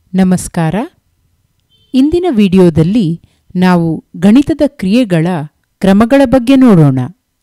ನಮಸ್ಕಾರ ಇಂದಿನ ವಿಡಿಯೋದಲ್ಲಿ ನಾವು ಗಣಿತದ ಕ್ರಿಯೆಗಳ ಕ್ರಮಗಳ ಬಗ್ಗೆ ನೋಡೋಣ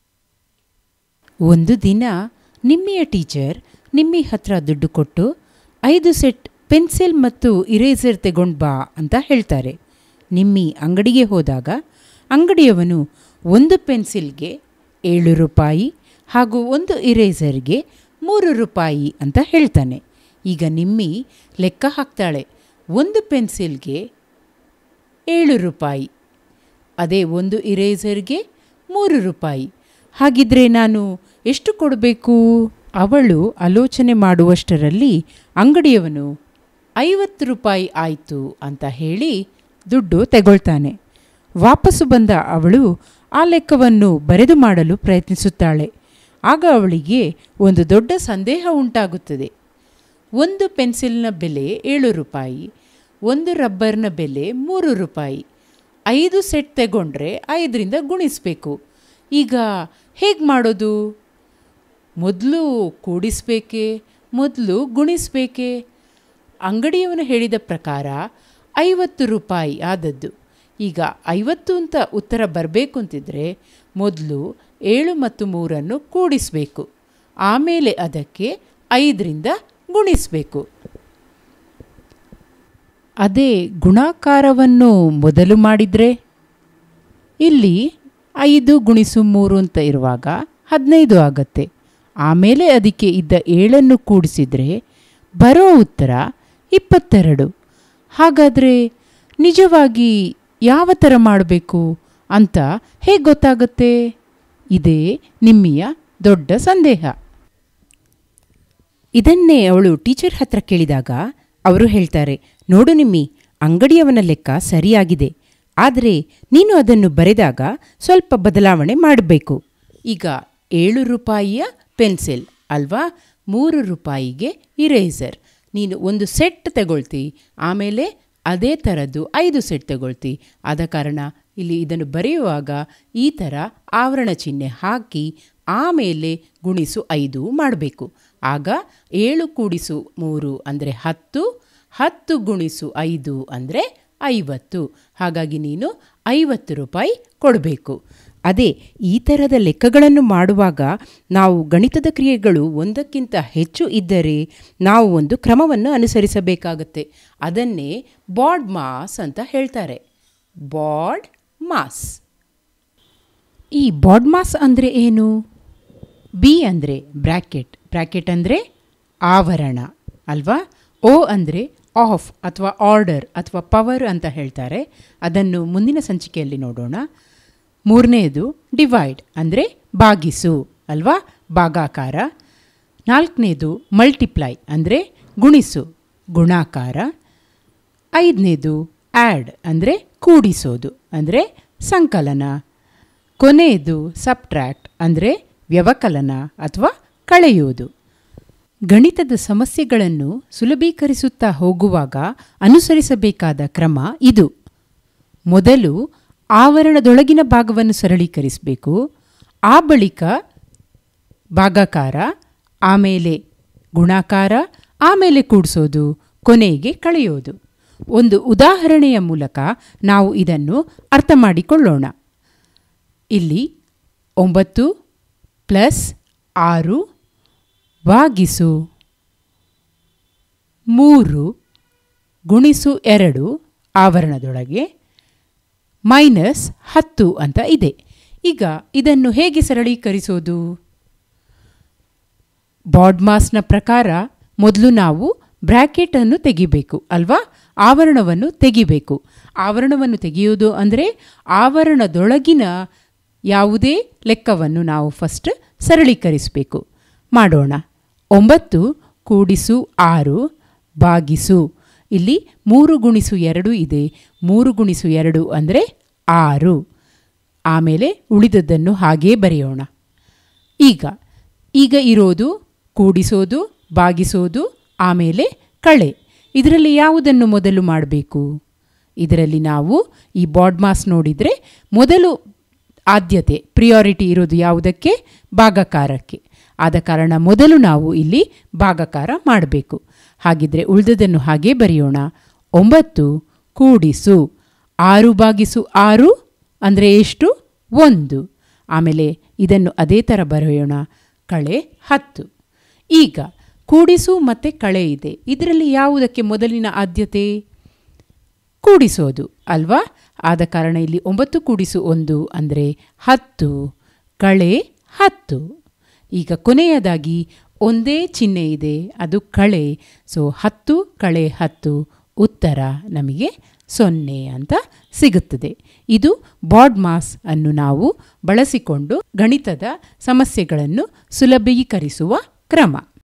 ಒಂದು ದಿನ ನಿಮ್ಮಿಯ ಟೀಚರ್ ನಿಮ್ಮಿ ಹತ್ರ ದುಡ್ಡು ಕೊಟ್ಟು ಐದು ಸೆಟ್ ಪೆನ್ಸಿಲ್ ಮತ್ತು ಇರೇಸರ್ ತೆಗೊಂಡು ಬಾ ಅಂತ ಹೇಳ್ತಾರೆ ನಿಮ್ಮಿ ಅಂಗಡಿಗೆ ಹೋದಾಗ ಅಂಗಡಿಯವನು ಒಂದು ಪೆನ್ಸಿಲ್ಗೆ ಏಳು ರೂಪಾಯಿ ಹಾಗೂ ಒಂದು ಇರೇಸರ್ಗೆ ಮೂರು ರೂಪಾಯಿ ಅಂತ ಹೇಳ್ತಾನೆ ಈಗ ನಿಮ್ಮಿ ಲೆಕ್ಕ ಹಾಕ್ತಾಳೆ ಒಂದು ಪೆನ್ಸಿಲ್ಗೆ ಏಳು ರೂಪಾಯಿ ಅದೇ ಒಂದು ಇರೇಸರ್ಗೆ ಮೂರು ರೂಪಾಯಿ ಹಾಗಿದ್ರೆ ನಾನು ಎಷ್ಟು ಕೊಡಬೇಕು ಅವಳು ಆಲೋಚನೆ ಮಾಡುವಷ್ಟರಲ್ಲಿ ಅಂಗಡಿಯವನು ಐವತ್ತು ರೂಪಾಯಿ ಆಯಿತು ಅಂತ ಹೇಳಿ ದುಡ್ಡು ತೆಗೊಳ್ತಾನೆ ವಾಪಸ್ಸು ಬಂದ ಅವಳು ಆ ಲೆಕ್ಕವನ್ನು ಬರೆದು ಮಾಡಲು ಪ್ರಯತ್ನಿಸುತ್ತಾಳೆ ಆಗ ಅವಳಿಗೆ ಒಂದು ದೊಡ್ಡ ಸಂದೇಹ ಉಂಟಾಗುತ್ತದೆ ಒಂದು ಪೆನ್ಸಿಲ್ನ ಬೆಲೆ ಏಳು ರೂಪಾಯಿ ಒಂದು ರಬ್ಬರ್ನ ಬೆಲೆ ಮೂರು ರೂಪಾಯಿ ಐದು ಸೆಟ್ ತಗೊಂಡ್ರೆ ಐದರಿಂದ ಗುಣಿಸಬೇಕು ಈಗ ಹೇಗೆ ಮಾಡೋದು ಮೊದಲು ಕೂಡಿಸ್ಬೇಕೇ ಮೊದಲು ಗುಣಿಸ್ಬೇಕೇ ಅಂಗಡಿಯವನು ಹೇಳಿದ ಪ್ರಕಾರ ಐವತ್ತು ರೂಪಾಯಿ ಆದದ್ದು ಈಗ ಐವತ್ತು ಅಂತ ಉತ್ತರ ಬರಬೇಕು ಅಂತಿದ್ರೆ ಮೊದಲು ಏಳು ಮತ್ತು ಮೂರನ್ನು ಕೂಡಿಸಬೇಕು ಆಮೇಲೆ ಅದಕ್ಕೆ ಐದರಿಂದ ಗುಣಿಸಬೇಕು ಅದೇ ಗುಣಾಕಾರವನ್ನು ಮೊದಲು ಮಾಡಿದರೆ ಇಲ್ಲಿ ಐದು ಗುಣಿಸು ಮೂರು ಅಂತ ಇರುವಾಗ ಹದಿನೈದು ಆಗತ್ತೆ ಆಮೇಲೆ ಅದಕ್ಕೆ ಇದ್ದ ಏಳನ್ನು ಕೂಡಿಸಿದರೆ ಬರೋ ಉತ್ತರ ಇಪ್ಪತ್ತೆರಡು ಹಾಗಾದರೆ ನಿಜವಾಗಿ ಯಾವ ಥರ ಮಾಡಬೇಕು ಅಂತ ಹೇಗೆ ಗೊತ್ತಾಗತ್ತೆ ಇದೇ ನಿಮ್ಮಿಯ ದೊಡ್ಡ ಸಂದೇಹ ಇದನ್ನೇ ಅವಳು ಟೀಚರ್ ಹತ್ರ ಕೇಳಿದಾಗ ಅವರು ಹೇಳ್ತಾರೆ ನೋಡು ನಿಮ್ಮಿ ಅಂಗಡಿಯವನ ಲೆಕ್ಕ ಸರಿಯಾಗಿದೆ ಆದರೆ ನೀನು ಅದನ್ನು ಬರೆದಾಗ ಸ್ವಲ್ಪ ಬದಲಾವಣೆ ಮಾಡಬೇಕು ಈಗ ಏಳು ರೂಪಾಯಿಯ ಪೆನ್ಸಿಲ್ ಅಲ್ವಾ ಮೂರು ರೂಪಾಯಿಗೆ ಇರೇಸರ್ ನೀನು ಒಂದು ಸೆಟ್ ತಗೊಳ್ತಿ ಆಮೇಲೆ ಅದೇ ಥರದ್ದು ಐದು ಸೆಟ್ ತಗೊಳ್ತಿ ಆದ ಕಾರಣ ಇಲ್ಲಿ ಇದನ್ನು ಬರೆಯುವಾಗ ಈ ಥರ ಆವರಣ ಚಿಹ್ನೆ ಹಾಕಿ ಆಮೇಲೆ ಗುಣಿಸು ಐದು ಮಾಡಬೇಕು ಆಗ ಏಳು ಕೂಡಿಸು ಮೂರು ಅಂದರೆ ಹತ್ತು ಹತ್ತು ಗುಣಿಸು ಐದು ಅಂದರೆ ಐವತ್ತು ಹಾಗಾಗಿ ನೀನು ಐವತ್ತು ರೂಪಾಯಿ ಕೊಡಬೇಕು ಅದೇ ಈ ಥರದ ಲೆಕ್ಕಗಳನ್ನು ಮಾಡುವಾಗ ನಾವು ಗಣಿತದ ಕ್ರಿಯೆಗಳು ಒಂದಕ್ಕಿಂತ ಹೆಚ್ಚು ಇದ್ದರೆ ನಾವು ಒಂದು ಕ್ರಮವನ್ನು ಅನುಸರಿಸಬೇಕಾಗತ್ತೆ ಅದನ್ನೇ ಬಾಡ್ ಮಾಸ್ ಅಂತ ಹೇಳ್ತಾರೆ ಬಾಡ್ ಮಾಸ್ ಈ ಬಾಡ್ ಮಾಸ್ ಅಂದರೆ ಏನು ಬಿ ಅಂದರೆ ಬ್ರ್ಯಾಕೆಟ್ ಬ್ರ್ಯಾಕೆಟ್ ಅಂದರೆ ಆವರಣ ಅಲ್ವಾ ಓ ಅಂದರೆ ಆಫ್ ಅಥವಾ ಆರ್ಡರ್ ಅಥವಾ ಪವರ್ ಅಂತ ಹೇಳ್ತಾರೆ ಅದನ್ನು ಮುಂದಿನ ಸಂಚಿಕೆಯಲ್ಲಿ ನೋಡೋಣ ಮೂರನೆಯದು ಡಿವೈಡ್ ಅಂದರೆ ಬಾಗಿಸು ಅಲ್ವಾ ಭಾಗಾಕಾರ ನಾಲ್ಕನೇದು ಮಲ್ಟಿಪ್ಲೈ ಅಂದರೆ ಗುಣಿಸು ಗುಣಾಕಾರ ಐದನೇದು ಆ್ಯಡ್ ಅಂದರೆ ಕೂಡಿಸೋದು ಅಂದರೆ ಸಂಕಲನ ಕೊನೆಯದು ಸಬ್ಟ್ರ್ಯಾಕ್ಟ್ ಅಂದರೆ ವ್ಯವಕಲನ ಅಥವಾ ಕಳೆಯುವುದು ಗಣಿತದ ಸಮಸ್ಯೆಗಳನ್ನು ಸುಲಭೀಕರಿಸುತ್ತಾ ಹೋಗುವಾಗ ಅನುಸರಿಸಬೇಕಾದ ಕ್ರಮ ಇದು ಮೊದಲು ಆವರಣದೊಳಗಿನ ಭಾಗವನ್ನು ಸರಳೀಕರಿಸಬೇಕು ಆ ಬಳಿಕ ಭಾಗಾಕಾರ ಆಮೇಲೆ ಗುಣಾಕಾರ ಆಮೇಲೆ ಕೂಡಿಸೋದು ಕೊನೆಗೆ ಕಳೆಯೋದು ಒಂದು ಉದಾಹರಣೆಯ ಮೂಲಕ ನಾವು ಇದನ್ನು ಅರ್ಥ ಮಾಡಿಕೊಳ್ಳೋಣ ಇಲ್ಲಿ ಒಂಬತ್ತು ಪ್ಲಸ್ ಆರು ಭಾಗಿಸು ಮೂರು ಗುಣಿಸು ಎರಡು ಆವರಣದೊಳಗೆ ಮೈನಸ್ ಹತ್ತು ಅಂತ ಇದೆ ಈಗ ಇದನ್ನು ಹೇಗೆ ಸರಳೀಕರಿಸೋದು ಬಾಡ್ಮಾಸ್ನ ಪ್ರಕಾರ ಮೊದಲು ನಾವು ಬ್ರ್ಯಾಕೆಟನ್ನು ತೆಗಿಬೇಕು ಅಲ್ವಾ ಆವರಣವನ್ನು ತೆಗಿಬೇಕು ಆವರಣವನ್ನು ತೆಗೆಯುವುದು ಅಂದರೆ ಆವರಣದೊಳಗಿನ ಯಾವುದೇ ಲೆಕ್ಕವನ್ನು ನಾವು ಫಸ್ಟ್ ಸರಳೀಕರಿಸಬೇಕು ಮಾಡೋಣ ಒಂಬತ್ತು ಕೂಡಿಸು ಆರು ಬಾಗಿಸು ಇಲ್ಲಿ ಮೂರು ಗುಣಿಸು ಎರಡು ಇದೆ ಮೂರು ಗುಣಿಸು ಎರಡು ಅಂದರೆ ಆರು ಆಮೇಲೆ ಉಳಿದದ್ದನ್ನು ಹಾಗೇ ಬರೆಯೋಣ ಈಗ ಈಗ ಇರೋದು ಕೂಡಿಸೋದು ಬಾಗಿಸೋದು ಆಮೇಲೆ ಕಳೆ ಇದರಲ್ಲಿ ಯಾವುದನ್ನು ಮೊದಲು ಮಾಡಬೇಕು ಇದರಲ್ಲಿ ನಾವು ಈ ಬಾಡ್ಮಾಸ್ ನೋಡಿದರೆ ಮೊದಲು ಆದ್ಯತೆ ಪ್ರಿಯಾರಿಟಿ ಇರೋದು ಯಾವುದಕ್ಕೆ ಭಾಗಕಾರಕ್ಕೆ ಆದ ಕಾರಣ ಮೊದಲು ನಾವು ಇಲ್ಲಿ ಭಾಗಕಾರ ಮಾಡಬೇಕು ಹಾಗಿದ್ರೆ ಉಳಿದದನ್ನು ಹಾಗೇ ಬರೆಯೋಣ ಒಂಬತ್ತು ಕೂಡಿಸು ಆರು ಬಾಗಿಸು ಆರು ಅಂದರೆ ಎಷ್ಟು ಒಂದು ಆಮೇಲೆ ಇದನ್ನು ಅದೇ ಥರ ಬರೆಯೋಣ ಕಳೆ ಹತ್ತು ಈಗ ಕೂಡಿಸು ಮತ್ತು ಕಳೆ ಇದೆ ಇದರಲ್ಲಿ ಯಾವುದಕ್ಕೆ ಮೊದಲಿನ ಆದ್ಯತೆ ಕೂಡಿಸೋದು ಅಲ್ವಾ ಆದ ಕಾರಣ ಇಲ್ಲಿ ಒಂಬತ್ತು ಕೂಡಿಸು ಒಂದು ಅಂದರೆ ಹತ್ತು ಕಳೆ ಹತ್ತು ಈಗ ಕೊನೆಯದಾಗಿ ಒಂದೇ ಚಿಹ್ನೆ ಇದೆ ಅದು ಕಳೆ ಸೊ ಹತ್ತು ಕಳೆ ಹತ್ತು ಉತ್ತರ ನಮಗೆ ಸೊನ್ನೆ ಅಂತ ಸಿಗುತ್ತದೆ ಇದು ಬಾಡ್ ಮಾಸ್ ಅನ್ನು ನಾವು ಬಳಸಿಕೊಂಡು ಗಣಿತದ ಸಮಸ್ಯೆಗಳನ್ನು ಸುಲಭೀಕರಿಸುವ ಕ್ರಮ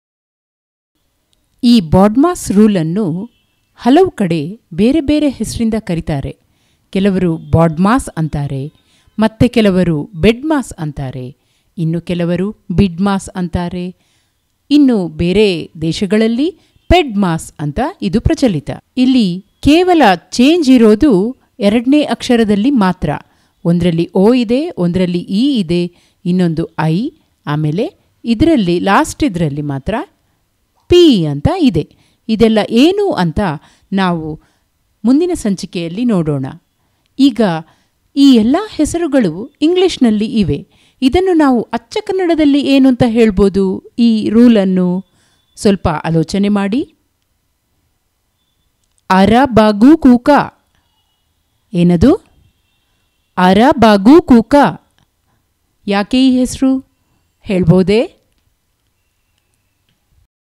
ಈ ಬಾಡ್ಮಾಸ್ ರೂಲನ್ನು ಹಲವು ಕಡೆ ಬೇರೆ ಬೇರೆ ಹೆಸರಿಂದ ಕರೀತಾರೆ ಕೆಲವರು ಬಾಡ್ಮಾಸ್ ಅಂತಾರೆ ಮತ್ತೆ ಕೆಲವರು ಬೆಡ್ಮಾಸ್ ಅಂತಾರೆ ಇನ್ನು ಕೆಲವರು ಬಿಡ್ಮಾಸ್ ಅಂತಾರೆ ಇನ್ನು ಬೇರೆ ದೇಶಗಳಲ್ಲಿ ಪೆಡ್ಮಾಸ್ ಅಂತ ಇದು ಪ್ರಚಲಿತ ಇಲ್ಲಿ ಕೇವಲ ಚೇಂಜ್ ಇರೋದು ಎರಡನೇ ಅಕ್ಷರದಲ್ಲಿ ಮಾತ್ರ ಒಂದರಲ್ಲಿ ಓ ಇದೆ ಒಂದರಲ್ಲಿ ಇ ಇದೆ ಇನ್ನೊಂದು ಐ ಆಮೇಲೆ ಇದರಲ್ಲಿ ಲಾಸ್ಟ್ ಇದರಲ್ಲಿ ಮಾತ್ರ ಪಿ ಅಂತ ಇದೆ ಇದೆಲ್ಲ ಏನು ಅಂತ ನಾವು ಮುಂದಿನ ಸಂಚಿಕೆಯಲ್ಲಿ ನೋಡೋಣ ಈಗ ಈ ಎಲ್ಲ ಹೆಸರುಗಳು ಇಂಗ್ಲಿಷ್ನಲ್ಲಿ ಇವೆ ಇದನ್ನು ನಾವು ಅಚ್ಚ ಕನ್ನಡದಲ್ಲಿ ಏನು ಅಂತ ಹೇಳ್ಬೋದು ಈ ರೂಲನ್ನು ಸ್ವಲ್ಪ ಆಲೋಚನೆ ಮಾಡಿ ಅರ ಬಾಗು ಕೂಕ ಏನದು ಅರ ಬಾಗು ಕೂಕ ಯಾಕೆ ಈ ಹೆಸರು ಹೇಳ್ಬೋದೇ